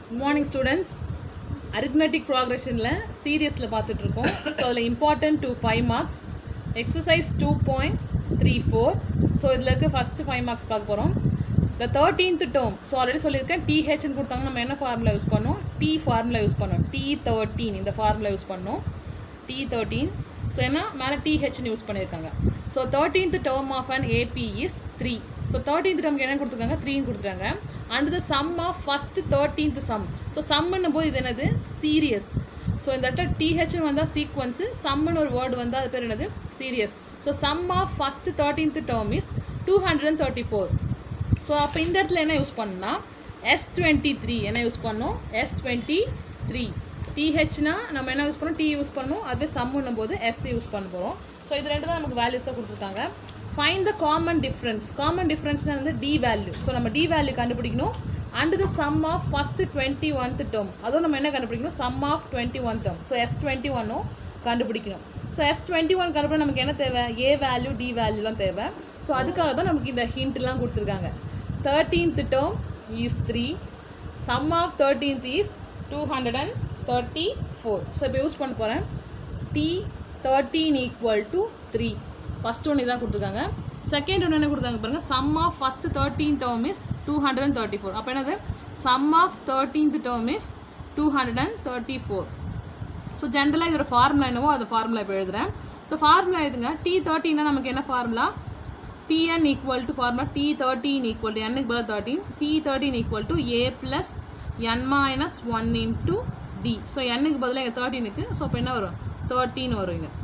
good morning students arithmetic ப்ராக்ரெஷனில் சீரியஸில் பார்த்துட்ருக்கோம் ஸோ அதில் important two five marks exercise two point three four so இதில் இருக்க ஃபஸ்ட்டு ஃபைவ் மார்க்ஸ் பார்க்க போகிறோம் the thirteenth term so already சொல்லியிருக்கேன் டிஹெச்னு கொடுத்தாங்க நம்ம என்ன ஃபார்முலா யூஸ் பண்ணோம் டி ஃபார்முலா யூஸ் பண்ணோம் டி தேர்ட்டீன் இந்த ஃபார்முலா யூஸ் பண்ணோம் டி தேர்ட்டீன் ஸோ என்ன மேலே டிஹெச்னு யூஸ் பண்ணியிருக்காங்க so thirteenth term of an AP is three so thirteenth டேர்ம்க்கு என்ன கொடுத்துருக்காங்க த்ரீன்னு கொடுத்துட்டாங்க and the sum of first thirteenth sum so சம்முன்னும் போது இது என்னது சீரியஸ் ஸோ இந்த இடத்துல டிஹெச்னு வந்தால் சீக்வன்ஸு சம்முன்னு ஒரு வேர்டு வந்தால் அது பேர் என்னது series so sum of first thirteenth term is two hundred and thirty four so அப்போ இந்த இடத்துல என்ன யூஸ் பண்ணா எஸ் டுவெண்ட்டி த்ரீ என்ன யூஸ் பண்ணோம் எஸ் டுவெண்ட்டி த்ரீ டிஹெச்னா நம்ம என்ன யூஸ் பண்ணோம் டி யூஸ் பண்ணோம் அதுவே சம்முன்னும் போது எஸ் யூஸ் பண்ண போகிறோம் ஸோ இது ரெண்டு தான் நமக்கு வேல்யூஸாக கொடுத்துருக்காங்க fine the common difference common டிஃப்ரென்ஸ்னால் வந்து டி வேல்யூ ஸோ நம்ம டி வேல்யூ கண்டுபிடிக்கணும் and the sum of first twenty oneth term அதுவும் நம்ம என்ன கண்டுபிடிக்கணும் sum of twenty one term so s twenty ஒன்னும் கண்டுபிடிக்கணும் ஸோ எஸ் டுவெண்ட்டி ஒன் கண்டுபிடி நமக்கு என்ன தேவை ஏ வேல்யூ டி வேல்யூலாம் தேவை ஸோ அதுக்காக தான் நமக்கு இந்த ஹிண்ட்லாம் கொடுத்துருக்காங்க thirteenth term is three sum of thirteenth is two hundred and thirty four so இப்போ யூஸ் பண்ண போகிறேன் t thirteen equal to three first ஒன்று இதான் கொடுத்துருக்காங்க செகண்ட் ஒன்று என்ன கொடுத்தாங்க பாருங்கள் sum of first thirteen term is two hundred and thirty four அப்போ என்னது sum of thirteenth term is two hundred and thirty four so ஜென்ரலாக இதோட ஃபார்முலா என்னவோ அந்த ஃபார்முலா இப்போ எழுதுறேன் ஸோ ஃபார்முலா எழுதுங்க டி தேர்ட்டின்னா நமக்கு என்ன formula tn equal to formula t13 equal to n க்கு பதிலா 13 t13 equal to a plus n minus 1 into d so n க்கு பதிலாக இங்கே 13 இருக்கு ஸோ அப்போ என்ன வரும் 13 வரும் இங்க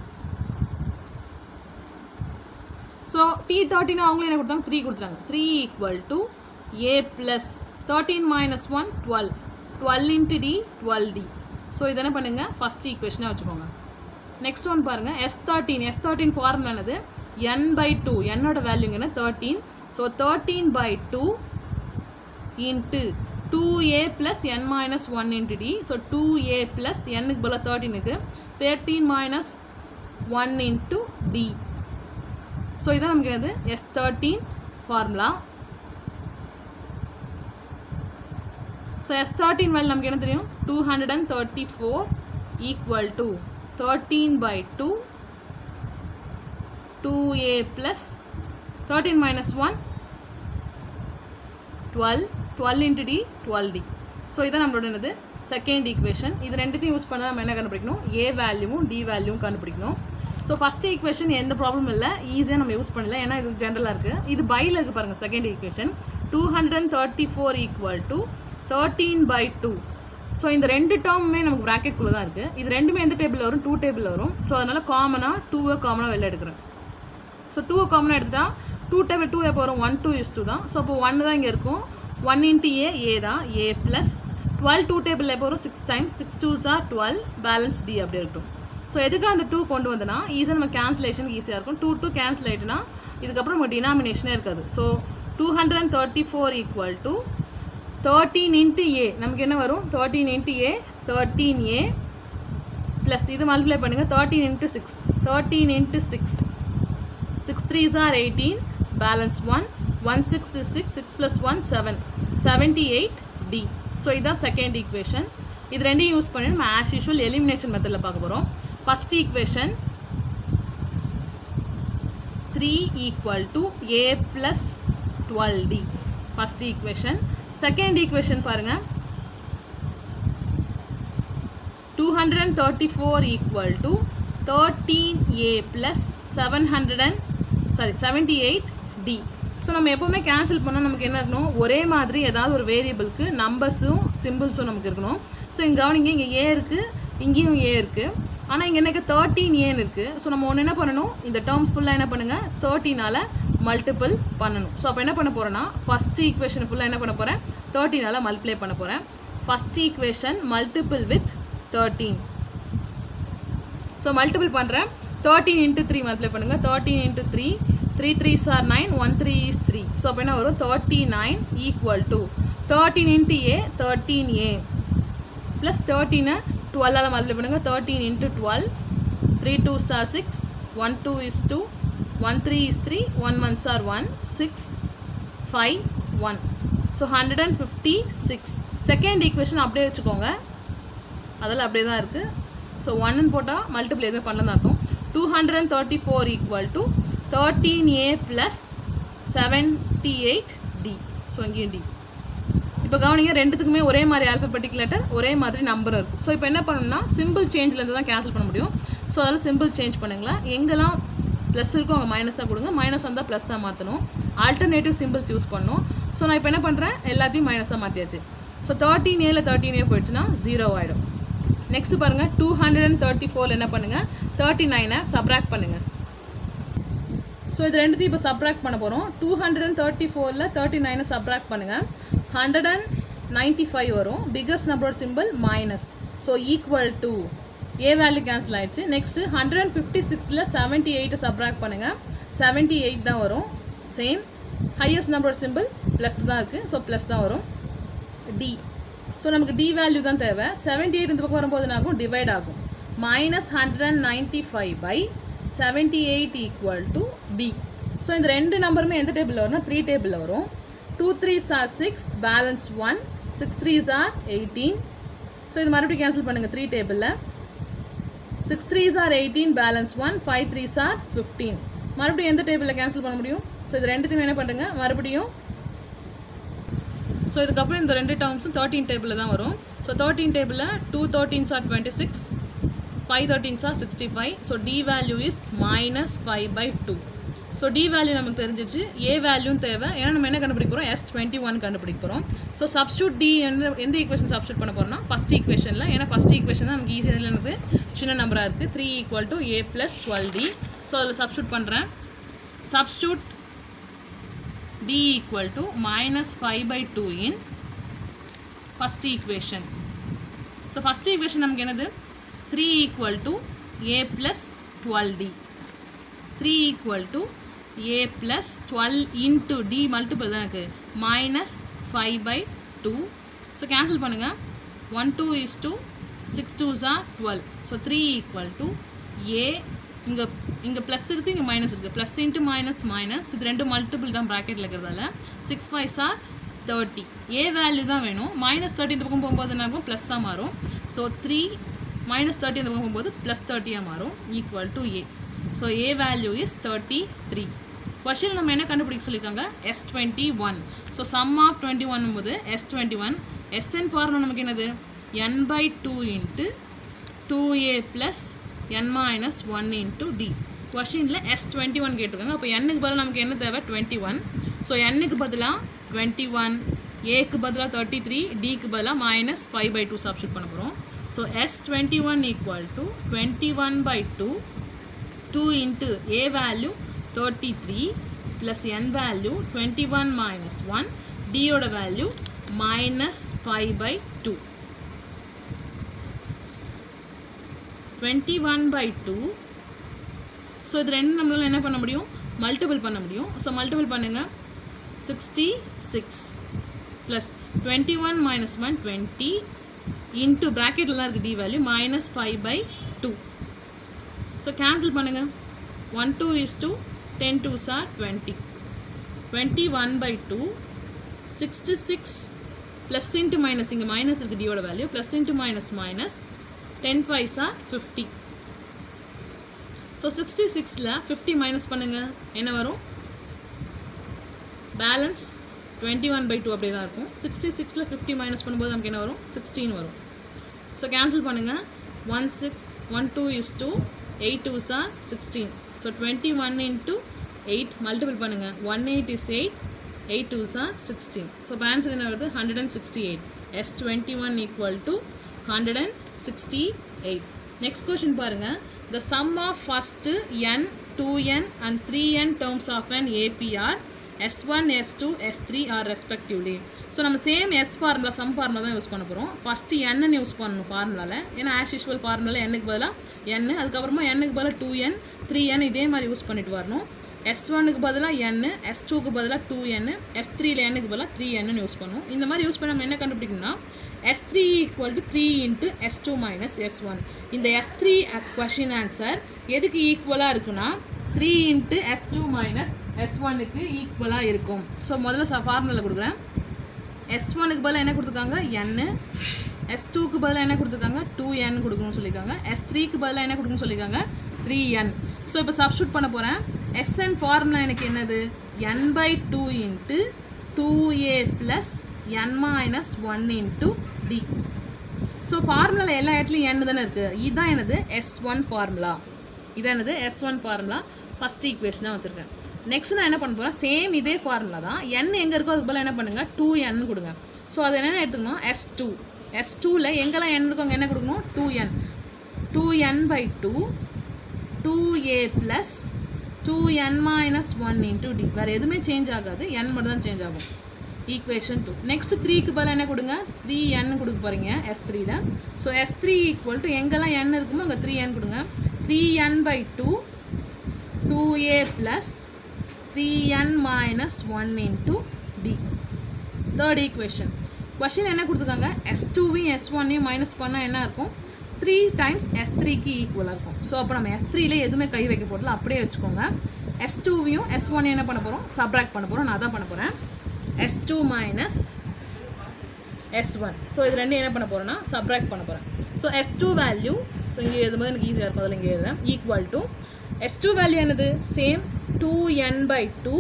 ஸோ டி தேர்ட்டின் அவங்களும் என்ன கொடுத்தாங்க த்ரீ கொடுத்துட்டாங்க three equal to a plus thirteen minus one twelve twelve into d twelve d so இதை என்ன பண்ணுங்கள் ஃபஸ்ட் ஈக்குவேஷனாக வச்சுக்கோங்க நெக்ஸ்ட் ஒன் பாருங்கள் s thirteen s thirteen formula என்னது என் பை டூ என்னோட வேல்யூங்க என்ன thirteen so thirteen by two into two A plus N minus one into D so two A plus என்னுக்கு போல தேர்ட்டீனுக்கு thirteen minus one into D so இதான் நமக்கு என்னது S thirteen formula so s thirteen value நமக்கு என்ன தெரியும் two hundred and thirty four equal to thirteen by two two A plus thirteen minus one twelve twelve into d twelve d so இதான் நம்மளோட என்னது second equation இது ரெண்டுத்தையும் use பண்ணால் நம்ம என்ன கண்டுபிடிக்கணும் ஏ வேல்யூவும் டி வேல்யூவும் கண்டுபிடிக்கணும் ஸோ ஃபஸ்ட் ஈக்குவேஷன் எந்த ப்ராப்ளம் இல்லை ஈஸியாக நம்ம யூஸ் பண்ணல ஏன்னா இது ஜென்ரலாக இருக்குது இது பையில் இருக்குது பாருங்கள் second equation two hundred and thirty four equal to thirteen by two so இந்த ரெண்டு டேர்முமே நமக்கு ப்ராக்கெட்குள்ளே தான் இருக்குது இது ரெண்டுமே எந்த டேபிள் வரும் டூ டேபிள் வரும் ஸோ அதனால் காமனாக டூவை காமனாக வெளில எடுக்கிறேன் ஸோ டூவை காமனாக எடுத்துட்டா டூ டேபிள் டூ எப்போ வரும் ஒன் டூ இஸ் டூ தான் ஸோ அப்போ ஒன்று தான் இங்கே இருக்கும் ஒன் இன்ட்டு ஏ ஏ தான் a plus twelve two table எப்போ வரும் six times six two are twelve balance d அப்படி இருக்கும் ஸோ எதுக்கு அந்த டூ கொண்டு வந்தனா ஈஸியாக நம்ம கேன்சலேஷனுக்கு ஈஸியாக இருக்கும் டூ டூ கேன்சல் ஆகிட்டுனா இதுக்கப்புறம் நம்ம டினாமினேஷனே இருக்காது so two hundred and thirty four equal to thirteen into a நமக்கு என்ன வரும் thirteen into a thirteen a plus இது மல்டிப்ளை பண்ணுங்கள் thirteen into six thirteen into six six threes are eighteen balance one one six is six six plus one seven seventy eight d so இதுதான் second equation இது ரெண்டையும் use பண்ணி நம்ம as usual elimination மெத்தடில் பார்க்க போகிறோம் first equation three equal to a plus twelve d first equation second equation பாருங்கள் two hundred and thirty four equal to thirteen a plus seven hundred and sorry seventy eight d so நம்ம எப்போவுமே cancel பண்ணால் நமக்கு என்ன இருக்கணும் ஒரே மாதிரி ஏதாவது ஒரு வேரியபிளுக்கு நம்பர்ஸும் சிம்பிள்ஸும் நமக்கு இருக்கணும் ஸோ இங்கே கவனிங்க இங்கே ஏ இருக்குது இங்கேயும் ஏ இருக்குது ஆனால் இங்கே எனக்கு தேர்ட்டீன் ஏன்னு இருக்குது ஸோ நம்ம ஒன்று என்ன பண்ணணும் இந்த டேர்ம்ஸ் ஃபுல்லாக என்ன பண்ணுங்கள் தேர்ட்டினால் மல்டிபிள் பண்ணணும் ஸோ அப்போ என்ன பண்ண போகிறேன்னா ஃபஸ்ட் ஈக்குவேஷன் ஃபுல்லாக என்ன பண்ண போகிறேன் தேர்ட்டினால் மல்டிப்ளை பண்ண போகிறேன் first equation multiple with thirteen so multiple பண்ணுறேன் தேர்ட்டீன் இன்ட்டு த்ரீ மல்டிப்ளை பண்ணுங்கள் thirteen into three three three are nine one three is three so அப்போ என்ன வரும் thirty nine equal to thirteen into a thirteen a plus தேர்ட்டீனை டுவெல்லால் multiply பண்ணுங்கள் thirteen into twelve three two are six one two is two one three is three one one are one six five one so hundred and fifty six second equation அப்படியே வச்சுக்கோங்க அதெல்லாம் அப்படியே தான் இருக்குது so ஒன்னு போட்டால் multiple எதுவுமே பண்ணலாம் அர்த்தம் two hundred and thirty four equal to thirteen a plus seventy eight d so இங்கேயும் டி இப்போ கவனிங்க ரெண்டுத்துக்குமே ஒரே மாதிரி ஆல்ஃபபெட்டிக் லெட்டர் ஒரே மாதிரி நம்பர் இருக்கும் ஸோ இப்போ என்ன பண்ணணும்னா சிம்பிள் சேஞ்ச்லேருந்து தான் கேன்சல் பண்ண முடியும் ஸோ அதில் சிம்பிள் சேஞ்ச் பண்ணுங்களேன் எங்கெல்லாம் ப்ளஸ் இருக்கோ அங்கே மைனஸாக கொடுங்க மைனஸ் வந்தால் ப்ளஸ்ஸாக மாற்றணும் ஆல்டர்னேட்டிவ் சிம்பிள்ஸ் யூஸ் பண்ணணும் ஸோ நான் இப்போ என்ன பண்ணுறேன் எல்லாத்தையும் மைனஸாக மாற்றியாச்சு ஸோ தேர்ட்டின் ஏல தேர்ட்டின் ஏ போயிடுச்சுன்னா ஜீரோ ஆகிடும் நெக்ஸ்ட் பாருங்கள் two hundred and thirty four என்ன பண்ணுங்கள் தேர்ட்டி நைனை சப்ராக்ட் பண்ணுங்கள் ஸோ இது ரெண்டுத்தையும் இப்போ சப்ராக்ட் பண்ண போகிறோம் டூ ஹண்ட்ரட் அண்ட் தேர்ட்டி ஃபோரில் தேர்ட்டி நைனை சப்ராக்ட் பண்ணுங்கள் ஹண்ட்ரட் அண்ட் நைன்ட்டி ஃபைவ் வரும் பிக்கஸ்ட் நம்பரோட symbol minus so equal to a value cancel ஆயிடுச்சு நெக்ஸ்ட்டு ஹண்ட்ரட் அண்ட் ஃபிஃப்டி சிக்ஸில் செவன்ட்டி எயிட்டை சப்ராக்ட் பண்ணுங்கள் செவன்ட்டி எயிட் தான் வரும் சேம் ஹையஸ்ட் நம்பரோட சிம்பிள் ப்ளஸ் தான் இருக்குது ஸோ ப்ளஸ் தான் வரும் டி ஸோ நமக்கு டி வேல்யூ தான் தேவை செவன்ட்டி எயிட் இந்த பக்கம் வரும்போது என்ன ஆகும் டிவைட் ஆகும் minus hundred and ninety five by seventy eight equal to d so இந்த ரெண்டு நம்பருமே எந்த டேபிளில் வரும்னா த்ரீ டேபிளில் வரும் two threes are six balance one six threes are eighteen so இது மறுபடியும் கேன்சல் பண்ணுங்கள் த்ரீ டேபிளில் six threes are eighteen balance one five threes are fifteen மறுபடியும் எந்த டேபிளில் கேன்சல் பண்ண முடியும் ஸோ இது ரெண்டுத்தையும் என்ன பண்ணுங்க மறுபடியும் ஸோ இதுக்கப்புறம் இந்த ரெண்டு டேர்ம்ஸும் தேர்ட்டீன் டேபிளில் தான் வரும் ஸோ தேர்ட்டீன் டேபிளில் two thirteens are twenty six five thirteens are sixty five so d value is minus five by two so d value நமக்கு தெரிஞ்சிச்சு ஏ வேல்யூன்னு தேவை ஏன்னா நம்ம என்ன கண்டுபிடிக்க போகிறோம் எஸ் டுவெண்ட்டி ஒன் கண்டுபிடிக்க போகிறோம் ஸோ சப்ஸ்டியூட் டி எந்த எந்த ஈக்குவேஷன் சப்ஸ்டியூட் பண்ண போகிறோம்னா ஃபஸ்ட் ஈக்குவேஷனில் ஏன்னா ஃபஸ்ட் ஈக்குவேஷன் தான் நமக்கு ஈஸியாக எனக்கு சின்ன நம்பராக இருக்குது three equal to a plus twelve d so அதில் சப்ஸ்டியூட் பண்ணுறேன் substitute d equal to minus five by two in first equation so first equation நமக்கு என்னது three equal to a plus twelve d three equal to a plus twelve into d multiple தான் இருக்குது minus five by two so cancel பண்ணுங்கள் one two is two six two are twelve so three equal to a இங்கே இங்கே plus இருக்குது இங்கே minus இருக்குது plus into minus minus இது ரெண்டு மல்டிபிள் தான் ப்ராக்கெட்டில் இருக்கிறதால six five are thirty a value தான் வேணும் மைனஸ் தேர்ட்டி இந்த பக்கம் போகும்போது என்ன ஆகும் ப்ளஸ்ஸாக மாறும் ஸோ த்ரீ மைனஸ் தேர்ட்டி இந்த பக்கம் போகும்போது ப்ளஸ் தேர்ட்டியாக மாறும் equal to a so a value is thirty three question நம்ம என்ன கண்டுபிடிக்க சொல்லியிருக்காங்க s twenty one so sum of twenty one போது எஸ் டுவெண்ட்டி ஒன் எஸ்என் பார்மன் நமக்கு என்னது என் by two into two A plus N minus one into d கொஷினில் s twenty one கேட்டிருக்காங்க அப்போ என்னுக்கு பதிலாக நமக்கு என்ன தேவை டுவெண்ட்டி ஒன் ஸோ என்னுக்கு பதிலாக டுவெண்ட்டி ஒன் ஏக்கு பதிலாக தேர்ட்டி த்ரீ டிக்கு பதிலாக minus five by two substitute பண்ண போகிறோம் so s twenty one equal to twenty one by two 2 into a value 33 plus n value 21 minus 1 d ஓட value minus 5 by 2 21 by 2 so இது ரெண்டு நம்மளால என்ன பண்ண முடியும் மல்டிபிள் பண்ண முடியும் ஸோ மல்டிபிள் பண்ணுங்க sixty six plus twenty one minus one twenty into ப்ராக்கெட்டில் தான் இருக்குது D value minus five by two so cancel பண்ணுங்கள் one two is two ten two sir twenty twenty one by two sixty six plus into minus இங்கே minus இருக்குது டியோட value plus into minus minus ten five sir fifty so sixty சிக்ஸில் fifty minus பண்ணுங்கள் என்ன வரும் balance twenty one by two அப்படியே தான் இருக்கும் சிக்ஸ்டி சிக்ஸில் ஃபிஃப்டி மைனஸ் பண்ணும்போது நமக்கு என்ன வரும் சிக்ஸ்டீன் வரும் ஸோ கேன்சல் பண்ணுங்கள் one six one two is two eight two sir sixteen so twenty one into eight multiple பண்ணுங்கள் one eight is eight eight two sir sixteen so இப்போ answer என்ன வருது hundred and sixty eight S twenty one equal to hundred and sixty eight next question பாருங்கள் the sum of first N two N and three N terms of an AP are S one S two S three are respectively so நம்ம same S formula sum formula தான் use பண்ண போகிறோம் first என்னு use பண்ணணும் ஃபார்முலாவில் ஏன்னா as usual formula எண்ணுக்கு பதிலாக என் அதுக்கப்புறமா எண்ணுக்கு பதிலாக டூ என் த்ரீ என் இதே மாதிரி யூஸ் பண்ணிட்டு வரணும் எஸ் ஒனுக்கு பதிலாக என் எஸ் டூக்கு பதிலாக டூ என் எஸ் த்ரீல எண்ணுக்கு பதிலாக த்ரீ என்னு யூஸ் பண்ணுவோம் இந்த மாதிரி யூஸ் பண்ண நம்ம என்ன கண்டுபிடிக்கணும்னா S three equal to three into S two minus S one இந்த எஸ் த்ரீ கொஷின் ஆன்சர் எதுக்கு ஈக்குவலாக இருக்குன்னா three into S two minus S ஒனுக்கு ஈக்குவலாக இருக்கும் ஸோ முதல்ல ஃபார்முலா கொடுக்குறேன் எஸ் ஒனுக்கு பதிலாக என்ன கொடுத்துருக்காங்க என்னு எஸ் டூக்கு பதிலாக என்ன கொடுத்துருக்காங்க டூ என் கொடுக்கணும்னு சொல்லியிருக்காங்க எஸ் த்ரீக்கு பதிலாக என்ன கொடுக்கணும்னு சொல்லியிருக்காங்க த்ரீ என் ஸோ இப்போ சப்ஸ்டியூட் பண்ண போகிறேன் எஸ்என் ஃபார்முலா எனக்கு என்னது என் by two into two A plus N minus one into D so ஃபார்முலாவில் எல்லா இடத்துலையும் என் தானே இருக்குது இதுதான் எனது எஸ் ஒன் ஃபார்முலா இதான் எனது எஸ் ஒன் ஃபார்முலா ஃபஸ்ட் ஈக்குவேஷனாக வச்சுருக்கேன் நெக்ஸ்ட் நான் என்ன பண்ண போகிறேன் சேம் இதே ஃபார்முலா தான் என் எங்கே இருக்கோ அதுக்கு பதிலாக என்ன பண்ணுங்கள் டூ என் கொடுங்க ஸோ அது என்னென்ன எடுத்துக்கணும் எஸ் டூ எஸ் டூவில் எங்கெல்லாம் என் இருக்கோ அங்கே என்ன கொடுக்கணும் two N two N by two two A plus two N minus one into D வேறு எதுவுமே சேஞ்ச் ஆகாது என் மட்டும் தான் சேஞ்ச் ஆகும் ஈக்குவேஷன் டூ நெக்ஸ்ட் த்ரீக்கு பதிலாக என்ன கொடுங்க த்ரீ என் கொடுக்க போகிறீங்க எஸ் த்ரீல so S three equal to எங்கெல்லாம் என் இருக்குமோ அங்கே த்ரீ என் கொடுங்க three N by two two A plus three N minus one into D third equation question என்ன கொடுத்துருக்காங்க எஸ் டூவையும் எஸ் ஒன்னையும் மைனஸ் பண்ணால் என்ன இருக்கும் த்ரீ டைம்ஸ் எஸ் த்ரீக்கு ஈக்குவலாக இருக்கும் ஸோ அப்போ நம்ம எஸ் த்ரீல எதுவுமே கை வைக்க போடல அப்படியே வச்சுக்கோங்க எஸ் டூவையும் எஸ் ஒன்னையும் என்ன பண்ண போகிறோம் சப்ராக்ட் பண்ண போகிறோம் நான் தான் பண்ண போகிறேன் S two minus S one so இது ரெண்டும் என்ன பண்ண போகிறேன்னா சப்ராக்ட் பண்ண போகிறேன் so S two value so இங்கே எழுதும்போது எனக்கு ஈஸியாக இருக்கும் அதில் இங்கே எழுதுறேன் equal to S two value என்னது same two N by two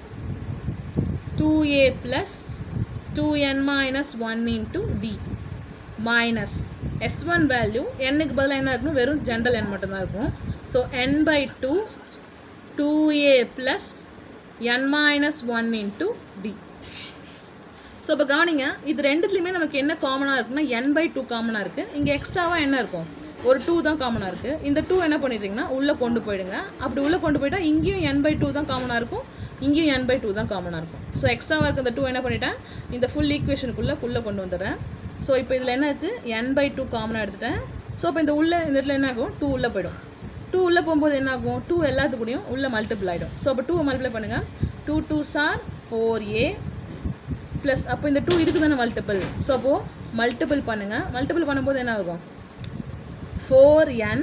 two A plus two N minus one into D minus S one value என்னுக்கு பதிலாக என்ன இருக்கணும் வெறும் ஜென்ரல் என் மட்டும்தான் இருக்கும் so N by two two A plus N minus one into D so இப்போ கவனிங்க இது ரெண்டுத்துலையுமே நமக்கு என்ன காமனாக இருக்குன்னா என் பை டூ காமனாக இருக்குது இங்கே எக்ஸ்ட்ராவாக என்ன இருக்கும் ஒரு டூ தான் காமனாக இருக்குது இந்த டூ என்ன பண்ணிடுறீங்கன்னா உள்ளே கொண்டு போயிடுங்க அப்படி உள்ளே கொண்டு போயிட்டா இங்கேயும் என் பை டூ தான் காமனாக இருக்கும் இங்கேயும் என் பை டூ தான் காமனாக இருக்கும் ஸோ எக்ஸ்ட்ராவாக இருக்க இந்த டூ என்ன பண்ணிட்டேன் இந்த ஃபுல் ஈக்குவேஷனுக்குள்ளே உள்ளே கொண்டு வந்துடுறேன் ஸோ இப்போ இதில் என்ன இருக்குது என் பை டூ காமனாக எடுத்துட்டேன் ஸோ இப்போ இந்த உள்ள இந்த இடத்துல என்ன ஆகும் டூ உள்ளே போயிடும் டூ உள்ளே போகும்போது என்ன ஆகும் டூ எல்லாத்துக்கூடையும் உள்ளே மல்டிபிள் ஆகிடும் ஸோ அப்போ டூ மல்டிப்ளை பண்ணுங்கள் two two sir four A plus அப்போ இந்த டூ இதுக்கு தானே மல்டிபிள் ஸோ அப்போது மல்டிபிள் பண்ணுங்கள் மல்டிபிள் பண்ணும்போது என்ன ஆகும் ஃபோர் என்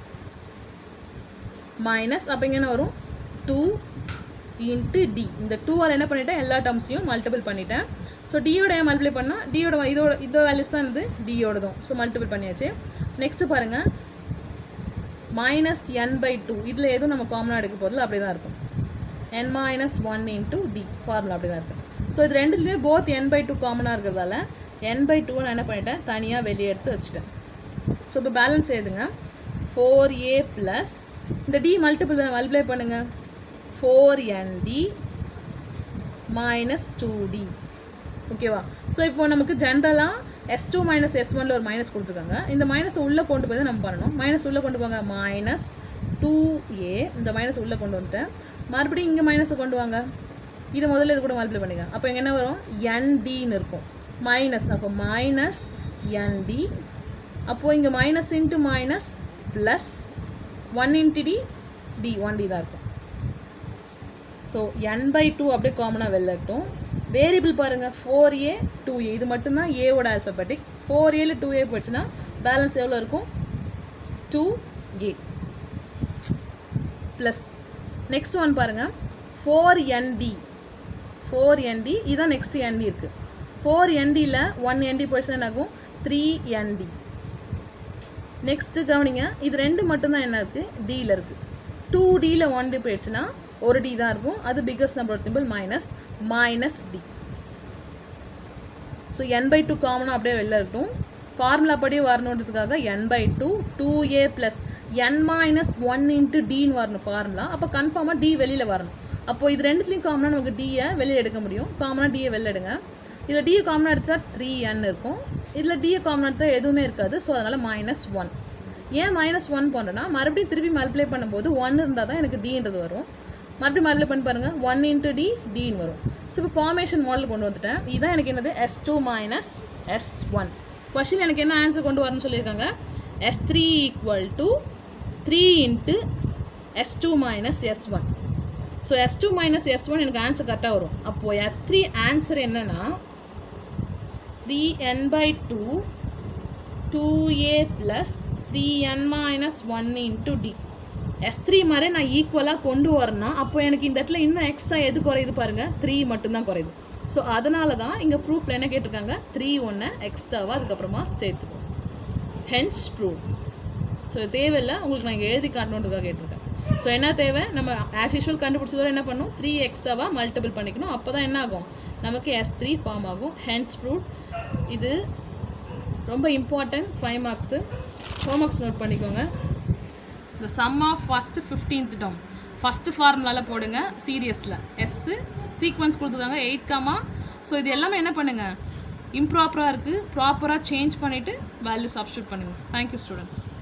மைனஸ் அப்போ இங்கே என்ன வரும் டூ இன்ட்டு டி இந்த டூவால் என்ன பண்ணிட்டேன் எல்லா டேர்ம்ஸையும் மல்டிபிள் பண்ணிட்டேன் ஸோ டியோட ஏன் மல்டிப்ளை பண்ணால் டியோட இதோட இதோட வேல்யூஸ் தான் இது டியோடதும் ஸோ மல்டிபிள் பண்ணியாச்சு நெக்ஸ்ட்டு பாருங்கள் மைனஸ் என் பை டூ இதில் எதுவும் நம்ம காமனாக எடுக்க போதில் அப்படி தான் இருக்கும் N minus one into D formula அப்படி தான் இருக்கும் ஸோ இது ரெண்டுலேயுமே போத் என் பை டூ காமனாக இருக்கிறதால என் பை டூ நான் என்ன பண்ணிட்டேன் தனியாக வெளியே எடுத்து வச்சுட்டேன் ஸோ இப்போ பேலன்ஸ் எழுதுங்க ஃபோர் ஏ ப்ளஸ் இந்த டி மல்டிபிள் தானே மல்டிப்ளை பண்ணுங்கள் four N D minus two D ஓகேவா ஸோ இப்போ நமக்கு ஜென்ரலாக எஸ் டூ மைனஸ் எஸ் ஒனில் ஒரு மைனஸ் கொடுத்துருக்காங்க இந்த மைனஸ் உள்ளே கொண்டு போய் தான் நம்ம பண்ணணும் மைனஸ் உள்ளே கொண்டு போங்க மைனஸ் டூ ஏ இந்த மைனஸ் உள்ளே கொண்டு வந்துட்டேன் மறுபடியும் இங்கே மைனஸை கொண்டு வாங்க இது முதல்ல இது கூட மல்டிப்ளை பண்ணுங்க அப்போ இங்கே என்ன வரும் என்டின்னு இருக்கும் மைனஸ் அப்போ மைனஸ் என்டி அப்போது இங்கே minus into minus plus one into D D one D தான் இருக்கும் ஸோ என் பை டூ அப்படியே காமனாக வெளில இருக்கட்டும் வேரியபிள் பாருங்கள் ஃபோர் ஏ டூ ஏ இது மட்டும்தான் ஏவோட ஆல்ஃபபெட்டிக் ஃபோர் ஏல டூ ஏ போயிடுச்சுன்னா பேலன்ஸ் எவ்வளோ இருக்கும் டூ ஏ ப்ளஸ் நெக்ஸ்ட் ஒன் பாருங்கள் ஃபோர் என்டி ஃபோர் என்டி இதுதான் நெக்ஸ்ட் என்டி இருக்குது ஃபோர் என்டியில் ஒன் என்டி போயிடுச்சுன்னா என்ன ஆகும் த்ரீ என்டி நெக்ஸ்ட்டு கவனிங்க இது ரெண்டு மட்டும்தான் என்ன இருக்குது டியில் இருக்குது டூ டியில் ஒன் டி போயிடுச்சுன்னா ஒரு டி தான் இருக்கும் அது biggest number simple minus minus D so N by two காமனாக அப்படியே வெளில இருக்கட்டும் ஃபார்முலா படி வரணுன்றதுக்காக N by two two A plus N minus one into டின்னு வரணும் ஃபார்முலா அப்போ கன்ஃபார்மாக டி வெளியில் வரணும் அப்போ இது ரெண்டுத்துலேயும் காமனாக நமக்கு டியை வெளியே எடுக்க முடியும் காமனாக டியை வெளில எடுங்க இதில் டியை காமனாக எடுத்தா த்ரீ என் இருக்கும் இதில் டியை காமனாக எடுத்தால் எதுவுமே இருக்காது ஸோ அதனால் மைனஸ் ஒன் ஏன் மைனஸ் ஒன் பண்ணுறேன்னா மறுபடியும் திருப்பி மல்டிப்ளை பண்ணும்போது ஒன் இருந்தால் தான் எனக்கு டின்றது வரும் மறுபடியும் மல்டிப்ளை பண்ணி பாருங்கள் ஒன் இன்ட்டு டி டின்னு வரும் ஸோ இப்போ ஃபார்மேஷன் மாடல் கொண்டு வந்துட்டேன் இதுதான் எனக்கு என்னது S two minus S one question எனக்கு என்ன ஆன்சர் கொண்டு வரணும்னு சொல்லியிருக்காங்க S three equal to three into S two minus S one so S two minus S one எனக்கு ஆன்சர் கரெக்டாக வரும் அப்போது எஸ் த்ரீ ஆன்சர் என்னன்னா three N by two two A plus three N minus one into D S three மாதிரி நான் ஈக்குவலாக கொண்டு வரணும் அப்போ எனக்கு இந்த இடத்துல இன்னும் எக்ஸ்ட்ரா எது குறையுது பாருங்கள் த்ரீ மட்டும்தான் குறையுது ஸோ அதனால தான் இங்கே ப்ரூஃபில் என்ன கேட்டிருக்காங்க த்ரீ ஒன்னை எக்ஸ்ட்ராவாக அதுக்கப்புறமா சேர்த்துக்கணும் ஹென்ஸ் ப்ரூஃப் ஸோ தேவையில்லை உங்களுக்கு நான் இங்கே எழுதி காட்டணுன்றதுக்காக கேட்டிருக்கேன் ஸோ என்ன தேவை நம்ம ஆஸ் யூஷுவல் கண்டுபிடிச்சதோட என்ன பண்ணணும் த்ரீ எக்ஸ்ட்ராவாக மல்டிபிள் பண்ணிக்கணும் அப்போ தான் என்ன ஆகும் நமக்கு எஸ் த்ரீ ஃபார்ம் ஆகும் ஹென்ஸ் ப்ரூஃப் இது ரொம்ப important five marks homeworks note பண்ணிக்கோங்க இந்த sum of first fifteenth term first ஃபார்முலாவில் போடுங்க சீரியஸில் எஸ்ஸு சீக்வன்ஸ் கொடுத்துருக்காங்க எயிட் காமா ஸோ இது எல்லாமே என்ன பண்ணுங்கள் இம்ப்ராப்பராக இருக்குது ப்ராப்பராக சேஞ்ச் பண்ணிவிட்டு வேல்யூ சப்ஸ்டியூட் பண்ணுங்கள் தேங்க்யூ ஸ்டூடெண்ட்ஸ்